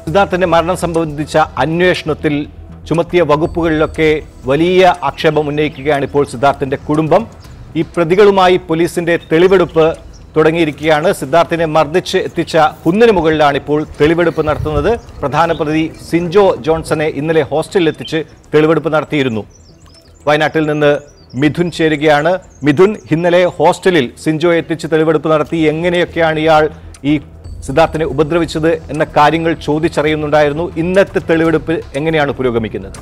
സിദ്ധാർത്ഥന്റെ മരണം സംബന്ധിച്ച അന്വേഷണത്തിൽ ചുമത്തിയ വകുപ്പുകളിലൊക്കെ വലിയ ആക്ഷേപം ഉന്നയിക്കുകയാണ് ഇപ്പോൾ സിദ്ധാർത്ഥന്റെ കുടുംബം ഈ പ്രതികളുമായി പോലീസിന്റെ തെളിവെടുപ്പ് തുടങ്ങിയിരിക്കുകയാണ് സിദ്ധാർത്ഥിനെ മർദ്ദിച്ച് എത്തിച്ച കുന്നിന് മുകളിലാണ് ഇപ്പോൾ തെളിവെടുപ്പ് നടത്തുന്നത് പ്രധാന പ്രതി സിൻജോ ജോൺസനെ ഇന്നലെ ഹോസ്റ്റലിൽ എത്തിച്ച് തെളിവെടുപ്പ് നടത്തിയിരുന്നു വയനാട്ടിൽ നിന്ന് മിഥുൻ ചേരുകയാണ് മിഥുൻ ഇന്നലെ ഹോസ്റ്റലിൽ സിൻജോയെ എത്തിച്ച് തെളിവെടുപ്പ് നടത്തി എങ്ങനെയൊക്കെയാണ് ഇയാൾ ഈ സിദ്ധാർത്ഥിനെ ഉപദ്രവിച്ചത് എന്ന കാര്യങ്ങൾ ചോദിച്ചറിയുന്നുണ്ടായിരുന്നു ഇന്നത്തെ തെളിവെടുപ്പ് എങ്ങനെയാണ് പുരോഗമിക്കുന്നത്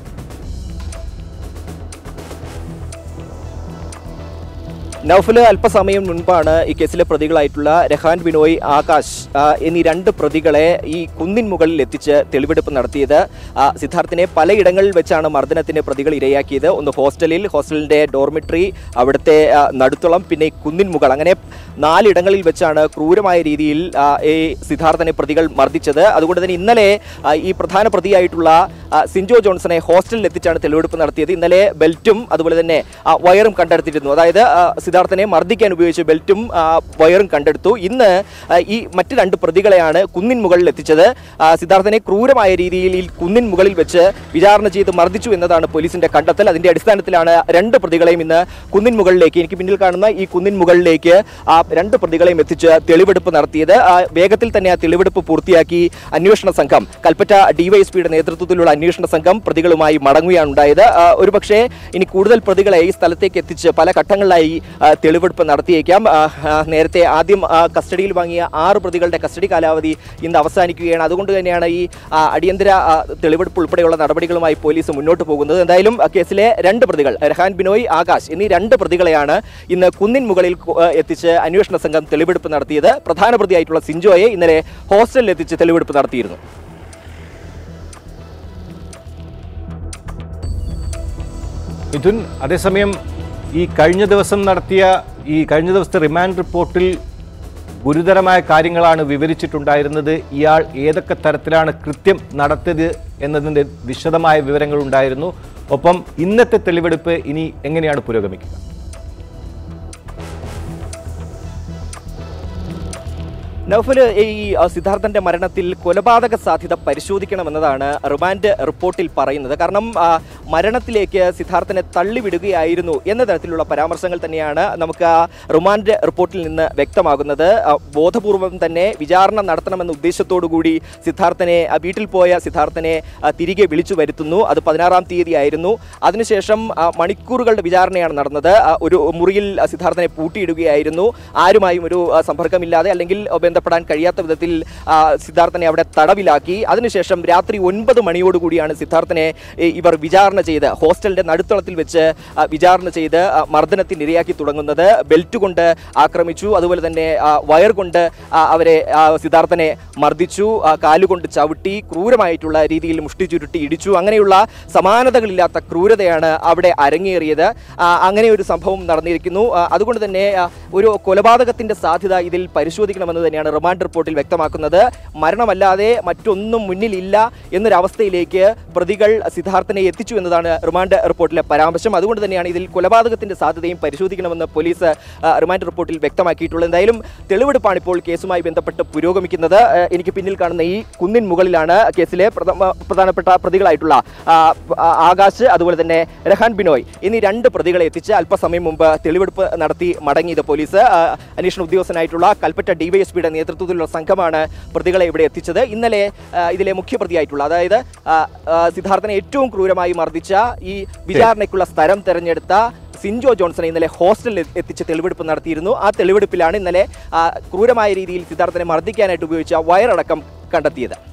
നൌഫല് അല്പസമയം മുൻപാണ് ഈ കേസിലെ പ്രതികളായിട്ടുള്ള രഹാൻ ബിനോയ് ആകാശ് ആ, എന്നീ രണ്ട് പ്രതികളെ ഈ കുന്നിൻ മുകളിൽ എത്തിച്ച് തെളിവെടുപ്പ് നടത്തിയത് ആ, സിദ്ധാർത്ഥിനെ പലയിടങ്ങളിൽ വെച്ചാണ് മർദ്ദനത്തിന് പ്രതികൾ ഇരയാക്കിയത് ഒന്ന് ഹോസ്റ്റലിൽ ഹോസ്റ്റലിന്റെ ഡോർമിറ്ററി അവിടുത്തെ ആ, നടുത്തളം പിന്നെ ഈ കുന്നിൻ മുകൾ അങ്ങനെ നാലിടങ്ങളിൽ വെച്ചാണ് ക്രൂരമായ രീതിയിൽ ആ, ഈ സിദ്ധാർത്ഥനെ പ്രതികൾ മർദ്ദിച്ചത് അതുകൊണ്ട് തന്നെ ഇന്നലെ ആ, ഈ പ്രധാന പ്രതിയായിട്ടുള്ള ആ, സിൻജോ ജോൺസനെ ഹോസ്റ്റലിൽ എത്തിച്ചാണ് തെളിവെടുപ്പ് നടത്തിയത് ഇന്നലെ ബെൽറ്റും അതുപോലെ തന്നെ ആ, വയറും കണ്ടെടുത്തിരുന്നു അതായത് ആ, സിദ്ധാർത്ഥനെ മർദ്ദിക്കാൻ ഉപയോഗിച്ച ബെൽറ്റും ആ, വയറും കണ്ടെടുത്തു ഇന്ന് ആ, ഈ മറ്റ് രണ്ട് പ്രതികളെയാണ് കുന്നിൻ മുകളിൽ എത്തിച്ചത് ആ, സിദ്ധാർത്ഥനെ ക്രൂരമായ രീതിയിൽ ഈ കുന്നിൻ മുകളിൽ വെച്ച് വിചാരണ ചെയ്ത് മർദ്ദിച്ചു എന്നതാണ് പോലീസിന്റെ കണ്ടെത്തൽ അതിന്റെ അടിസ്ഥാനത്തിലാണ് രണ്ട് പ്രതികളെയും ഇന്ന് കുന്നിൻ മുകളിലേക്ക് എനിക്ക് പിന്നിൽ കാണുന്ന ഈ കുന്നിൻ മുകളിലേക്ക് ആ രണ്ട് പ്രതികളെയും എത്തിച്ച് തെളിവെടുപ്പ് നടത്തിയത് ആ, വേഗത്തിൽ തന്നെ ആ തെളിവെടുപ്പ് പൂർത്തിയാക്കി അന്വേഷണ സംഘം കൽപ്പറ്റ ഡിവൈഎസ്പിയുടെ നേതൃത്വത്തിലുള്ള അന്വേഷണ സംഘം പ്രതികളുമായി മടങ്ങുകയാണ് ഉണ്ടായത് ആ, ഒരുപക്ഷേ ഇനി കൂടുതൽ പ്രതികളെ ഈ സ്ഥലത്തേക്ക് എത്തിച്ച് പല ഘട്ടങ്ങളിലായി ആ, തെളിവെടുപ്പ് നടത്തിയേക്കാം ആ, ആ, നേരത്തെ ആദ്യം ആ, കസ്റ്റഡിയിൽ വാങ്ങിയ ആറ് പ്രതികളുടെ കസ്റ്റഡി കാലാവധി ഇന്ന് അവസാനിക്കുകയാണ് അതുകൊണ്ട് തന്നെയാണ് ഈ ആ, അടിയന്തര ആ, തെളിവെടുപ്പ് ഉൾപ്പെടെയുള്ള നടപടികളുമായി പോലീസ് മുന്നോട്ട് പോകുന്നത് എന്തായാലും ആ, കേസിലെ രണ്ട് പ്രതികൾ രഹാൻ ബിനോയ് ആകാശ് എന്നീ രണ്ട് പ്രതികളെയാണ് ഇന്ന് കുന്നിൻ മുകളിൽ കു- ആ, എത്തിച്ച് അന്വേഷണ സംഘം തെളിവെടുപ്പ് നടത്തിയത് പ്രധാന പ്രതിയായിട്ടുള്ള സിൻജോയെ ഇന്നലെ ഹോസ്റ്റലിൽ എത്തിച്ച് തെളിവെടുപ്പ് നടത്തിയിരുന്നു മിഥുൻ അതേസമയം ഈ കഴിഞ്ഞ ദിവസം നടത്തിയ ഈ കഴിഞ്ഞ ദിവസത്തെ റിമാൻഡ് റിപ്പോർട്ടിൽ ഗുരുതരമായ കാര്യങ്ങളാണ് വിവരിച്ചിട്ടുണ്ടായിരുന്നത് ഇയാൾ ഏതൊക്കെ തരത്തിലാണ് കൃത്യം നടത്തിയത് എന്നതിൻ്റെ വിശദമായ വിവരങ്ങൾ ഉണ്ടായിരുന്നു ഒപ്പം ഇന്നത്തെ തെളിവെടുപ്പ് ഇനി എങ്ങനെയാണ് പുരോഗമിക്കുക നൗഫല് ഈ ആ, സിദ്ധാർത്ഥന്റെ മരണത്തിൽ കൊലപാതക സാധ്യത പരിശോധിക്കണമെന്നതാണ് റിമാൻഡ് റിപ്പോർട്ടിൽ പറയുന്നത് കാരണം ആ, മരണത്തിലേക്ക് സിദ്ധാർത്ഥനെ തള്ളിവിടുകയായിരുന്നു എന്ന തരത്തിലുള്ള പരാമർശങ്ങൾ തന്നെയാണ് നമുക്ക് ആ റിമാൻഡ് റിപ്പോർട്ടിൽ നിന്ന് വ്യക്തമാകുന്നത് ആ, ബോധപൂർവം തന്നെ വിചാരണ നടത്തണമെന്ന ഉദ്ദേശത്തോടു കൂടി സിദ്ധാർത്ഥനെ ആ, വീട്ടിൽ പോയ സിദ്ധാർത്ഥനെ ആ, തിരികെ വിളിച്ചു വരുത്തുന്നു അത് പതിനാറാം തീയതി ആയിരുന്നു അതിനുശേഷം ആ, മണിക്കൂറുകളുടെ വിചാരണയാണ് നടന്നത് ആ, ഒരു മുറിയിൽ ആ, സിദ്ധാർത്ഥനെ പൂട്ടിയിടുകയായിരുന്നു ആരുമായും ഒരു ആ, സമ്പർക്കമില്ലാതെ അല്ലെങ്കിൽ ആ, ബന്ധപ്പെടാൻ കഴിയാത്ത വിധത്തിൽ ആ, സിദ്ധാർത്ഥനെ അവിടെ തടവിലാക്കി അതിനുശേഷം രാത്രി ഒൻപത് മണിയോടുകൂടിയാണ് സിദ്ധാർത്ഥനെ ഈ, ഇവർ വിചാരണ ചെയ്ത് ഹോസ്റ്റലിന്റെ നടുത്തളത്തിൽ വെച്ച് ആ, വിചാരണ ചെയ്ത് ആ, മർദ്ദനത്തിന് ഇരയാക്കി തുടങ്ങുന്നത് ബെൽറ്റ് കൊണ്ട് ആക്രമിച്ചു അതുപോലെ തന്നെ ആ, വയർ കൊണ്ട് ആ, അവരെ ആ, സിദ്ധാർത്ഥനെ മർദ്ദിച്ചു ആ, കാലുകൊണ്ട് ചവിട്ടി ക്രൂരമായിട്ടുള്ള രീതിയിൽ മുഷ്ടി ചുരുട്ടി ഇടിച്ചു അങ്ങനെയുള്ള സമാനതകളില്ലാത്ത ക്രൂരതയാണ് അവിടെ അരങ്ങേറിയത് ആ, അങ്ങനെ ഒരു സംഭവം നടന്നിരിക്കുന്നു ആ, അതുകൊണ്ട് തന്നെ ആ, ഒരു കൊലപാതകത്തിന്റെ സാധ്യത ഇതിൽ പരിശോധിക്കണമെന്ന് തന്നെയാണ് റിമാൻഡ് റിപ്പോർട്ടിൽ വ്യക്തമാക്കുന്നത് മരണമല്ലാതെ മറ്റൊന്നും മുന്നിലില്ല എന്നൊരവസ്ഥയിലേക്ക് പ്രതികൾ സിദ്ധാർത്ഥനെ എത്തിച്ചു എന്നതാണ് റിമാൻഡ് റിപ്പോർട്ടിലെ പരാമർശം അതുകൊണ്ട് തന്നെയാണ് ഇതിൽ കൊലപാതകത്തിന്റെ സാധ്യതയും പരിശോധിക്കണമെന്ന് പോലീസ് ആ, റിമാൻഡ് റിപ്പോർട്ടിൽ വ്യക്തമാക്കിയിട്ടുള്ളത് എന്തായാലും തെളിവെടുപ്പാണ് ഇപ്പോൾ കേസുമായി ബന്ധപ്പെട്ട് പുരോഗമിക്കുന്നത് ആ, എനിക്ക് പിന്നിൽ കാണുന്ന ഈ കുന്നിൻ മുകളിലാണ് കേസിലെ പ്രഥമ- പ്രധാനപ്പെട്ട പ്രതികളായിട്ടുള്ള ആ, ആ, ആകാശ് അതുപോലെ തന്നെ രഹാൻ ബിനോയ് എന്നീ രണ്ട് പ്രതികളെ എത്തിച്ച് അല്പസമയം മുമ്പ് തെളിവെടുപ്പ് നടത്തി മടങ്ങിയത് പോലീസ് ആ, അന്വേഷണ ഉദ്യോഗസ്ഥനായിട്ടുള്ള കൽപ്പറ്റ ഡിവൈഎസ്പിയുടെ നേതൃത്വത്തിലുള്ള സംഘമാണ് പ്രതികളെ ഇവിടെ എത്തിച്ചത് ഇന്നലെ ആ, ഇതിലെ മുഖ്യപ്രതിയായിട്ടുള്ള അതായത് ആ, ആ, സിദ്ധാർത്ഥനെ ഏറ്റവും ക്രൂരമായി മർദ്ദിച്ച ഈ വിചാരണയ്ക്കുള്ള സ്ഥലം തെരഞ്ഞെടുത്ത സിൻജോ ജോൺസനെ ഇന്നലെ ഹോസ്റ്റലിൽ എത്തിച്ച് തെളിവെടുപ്പ് നടത്തിയിരുന്നു ആ തെളിവെടുപ്പിലാണ് ഇന്നലെ ആ, ക്രൂരമായ രീതിയിൽ സിദ്ധാർത്ഥനെ മർദ്ദിക്കാനായിട്ട് ഉപയോഗിച്ച വയറടക്കം കണ്ടെത്തിയത്